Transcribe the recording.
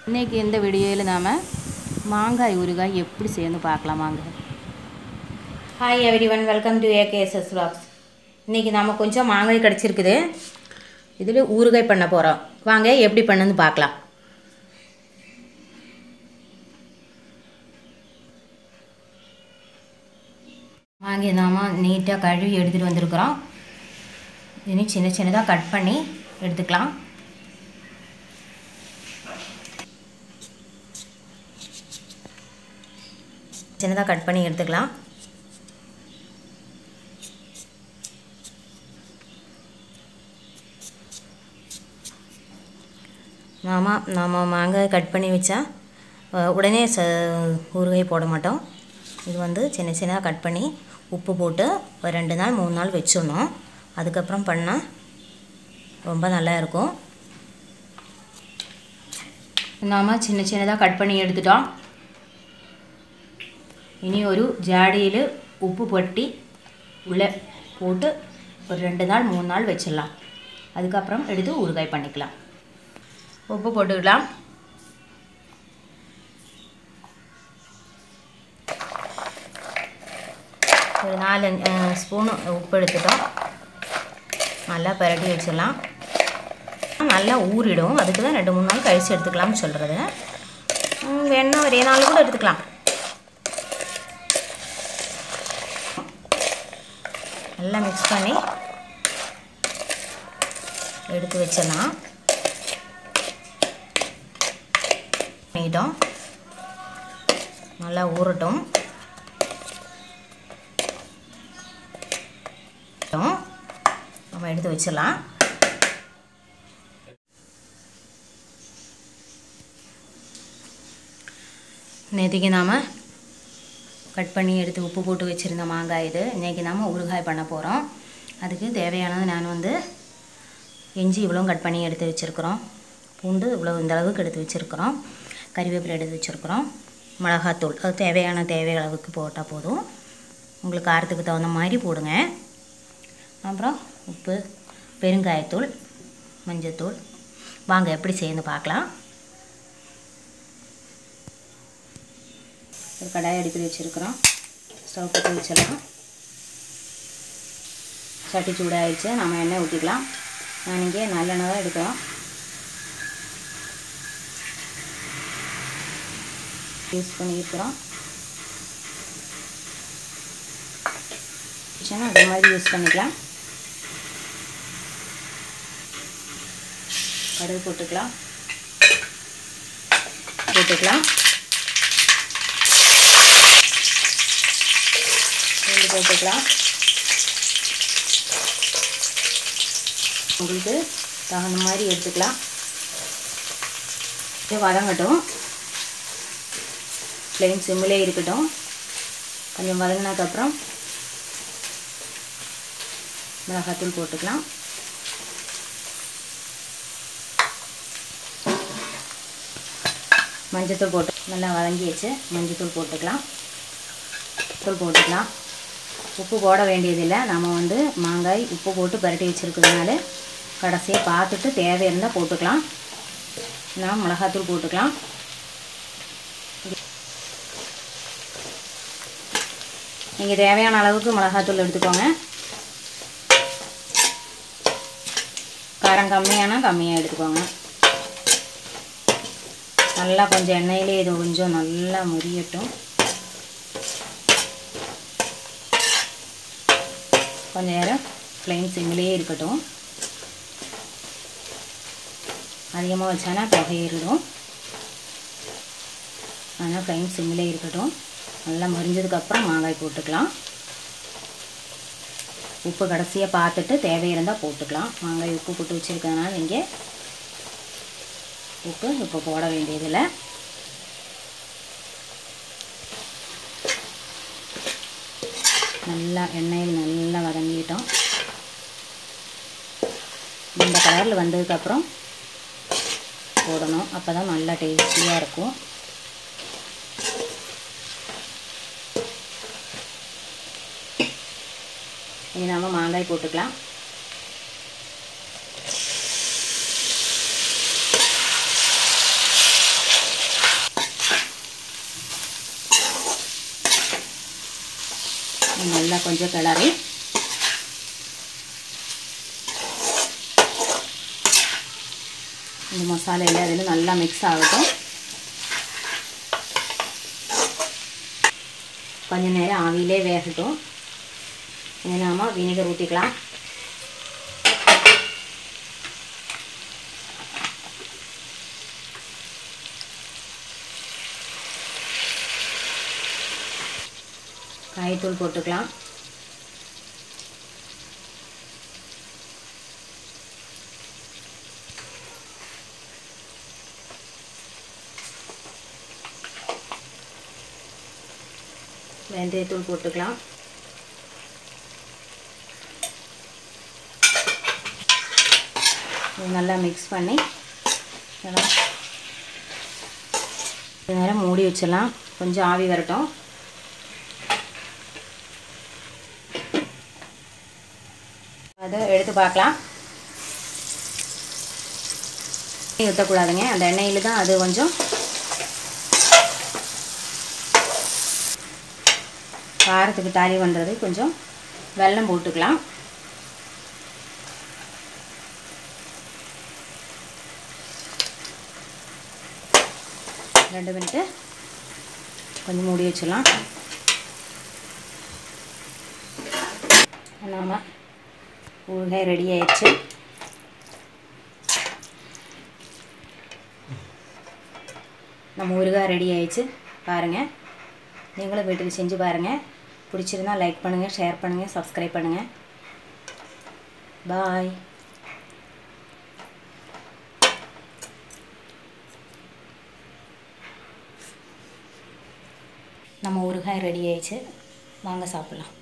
இன்றைக்கி இந்த வீடியோவில் நாம் மாங்காய் ஊறுகாய் எப்படி செய்யணும்னு பார்க்கலாம் வாங்க hi everyone welcome to AKSS vlogs இன்றைக்கி நாம் கொஞ்சம் மாங்காய் கிடச்சிருக்குது இதில் ஊறுகாய் பண்ண போகிறோம் வாங்க எப்படி பண்ணுன்னு பார்க்கலாம் வாங்கி நாம் நீட்டாக கழுவி எடுத்துகிட்டு வந்திருக்கிறோம் இனி சின்ன சின்னதாக கட் பண்ணி எடுத்துக்கலாம் சின்னதாக கட் பண்ணி எடுத்துக்கலாம் நாம் நாம் மாங்காய் கட் பண்ணி வச்சா அஹ், உடனே ச ஊறுகாய் போட மாட்டோம் இது வந்து சின்ன சின்னதாக கட் பண்ணி உப்பு போட்டு ஒரு ரெண்டு நாள் மூணு நாள் வச்சிடணும் அதுக்கப்புறம் பண்ணால் ரொம்ப நல்லா இருக்கும் நாம் சின்ன சின்னதாக கட் பண்ணி எடுத்துட்டோம் இனி ஒரு ஜாடியில் உப்பு பொட்டி உள்ளே போட்டு ஒரு ரெண்டு நாள் மூணு நாள் வச்சிடலாம் அதுக்கப்புறம் எடுத்து ஊறுகாய் பண்ணிக்கலாம் உப்பு போட்டுக்கலாம் ஒரு நாலு அஹ், ஸ்பூனு உப்பு எடுத்துட்டோம் நல்லா பரட்டி வச்சிடலாம் நல்லா ஊறிடும் அதுக்கு தான் ரெண்டு மூணு நாள் கழித்து எடுத்துக்கலாம்னு சொல்கிறது ம், வேணா ஒரே நாள் கூட எடுத்துக்கலாம் நல்லா மிக்ஸ் பண்ணி எடுத்து வச்சிடலாம் பண்ணிட்டோம் நல்லா ஊறட்டும் நம்ம எடுத்து வச்சிடலாம் நேற்றுக்கு நாம் கட் பண்ணி எடுத்து உப்பு போட்டு வச்சுருந்த மாங்காய் இது இன்றைக்கி நாம் ஊறுகாய் பண்ண போகிறோம் அதுக்கு தேவையானது நான் வந்து இஞ்சி இவ்வளோ கட் பண்ணி எடுத்து வச்சுருக்குறோம் பூண்டு இவ்வளோ இந்த அளவுக்கு எடுத்து வச்சுருக்குறோம் கறிவேப்பிலை எடுத்து வச்சுருக்குறோம் மிளகாத்தூள் அது தேவையான தேவை அளவுக்கு போட்டால் போதும் உங்களுக்கு காரத்துக்கு தகுந்த மாதிரி போடுங்க அப்புறம் உப்பு பெருங்காயத்தூள் மஞ்சத்தூள் வாங்க எப்படி செய்யணும் பார்க்கலாம் ஒரு கடாய் அடுப்பி வச்சுருக்குறோம் ஸ்டவ் பற்றி வச்சிடலாம் சட்டி சூடாகிடுச்சு நம்ம எண்ணெய் ஊற்றிக்கலாம் நான் இங்கே நல்லெண்ணெய் தான் எடுக்கிறோம் யூஸ் பண்ணியிருக்கிறோம் கிச்சனை அதே மாதிரி யூஸ் பண்ணிக்கலாம் கடுகு போட்டுக்கலாம் போட்டுக்கலாம் பூண்டு போட்டுக்கலாம் உங்களுக்கு தகுந்த மாதிரி எடுத்துக்கலாம் இது வதங்கட்டும் ஃப்ளேம் சிம்மிலே இருக்கட்டும் கொஞ்சம் வதங்கினதுக்கப்புறம் மிளகாத்தூள் போட்டுக்கலாம் மஞ்சத்தூள் போட்டு நல்லா வதங்கி வச்சு மஞ்சத்தூள் போட்டுக்கலாம் தூள் போட்டுக்கலாம் உப்பு போட வேண்டியதில்லை நம்ம வந்து மாங்காய் உப்பு போட்டு பரட்டி வச்சுருக்கிறதுனால கடைசியாக பார்த்துட்டு தேவை இருந்தால் போட்டுக்கலாம் நான் மிளகாத்தூள் போட்டுக்கலாம் நீங்கள் தேவையான அளவுக்கு மிளகாத்தூள் எடுத்துக்கோங்க காரம் கம்மியானா கம்மியாக எடுத்துக்கோங்க நல்லா கொஞ்சம் எண்ணெயிலே இது கொஞ்சம் நல்லா முரியட்டும் கொஞ்ச நேரம் ஃப்ளேம் சிம்மிலேயே இருக்கட்டும் அதிகமாக வச்சானா புகையிடும் ஆனால் ஃப்ளேம் சிம்மிலே இருக்கட்டும் நல்லா மரிஞ்சதுக்கப்புறம் மாங்காய் போட்டுக்கலாம் உப்பு கடைசியாக பார்த்துட்டு தேவை இருந்தால் போட்டுக்கலாம் மாங்காய் உப்பு போட்டு வச்சுருக்கறதுனால நீங்கள் உப்பு இப்போ போட வேண்டியதில்லை நல்லா எண்ணெயில் நல்லா வதங்கிட்டோம் இந்த கலரில் வந்ததுக்கப்புறம் போடணும் அப்போ தான் நல்லா டேஸ்டியாக இருக்கும் இனி நாம் மாங்காய் போட்டுக்கலாம் கொஞ்சம் கிளறி இந்த மசாலா எல்லாம் இதில் நல்லா மிக்ஸ் ஆகட்டும் கொஞ்ச நேரம் ஆவியிலே வேகட்டும் இனி நாம வினிகர் ஊற்றிக்கலாம் காய்த்தூள் போட்டுக்கலாம் வெந்தயத்தூள் போட்டுக்கலாம் இது நல்லா மிக்ஸ் பண்ணி நல்லா கொஞ்ச நேரம் மூடி வச்சிடலாம் கொஞ்சம் ஆவி வரட்டும் அதை எடுத்து பார்க்கலாம் எண்ணெய் ஊற்றக்கூடாதுங்க அந்த எண்ணெயில் தான் அது கொஞ்சம் காரத்துக்கு தாலி பண்ணுறது கொஞ்சம் வெல்லம் போட்டுக்கலாம் ரெண்டு மினிட்டு கொஞ்சம் மூடி வச்சிடலாம் நாம் ஊறுகாய் ரெடி ஆயிடுச்சு நம்ம ஊறுகாய் ரெடி ஆயிடுச்சு பாருங்கள் நீங்களும் வீட்டுக்கு செஞ்சு பாருங்கள் பிடிச்சிருந்தா லைக் பண்ணுங்கள் ஷேர் பண்ணுங்கள் சப்ஸ்கிரைப் பண்ணுங்கள் பாய் நம்ம ஊறுகாய் ரெடி ஆயிடுச்சு வாங்க சாப்பிட்லாம்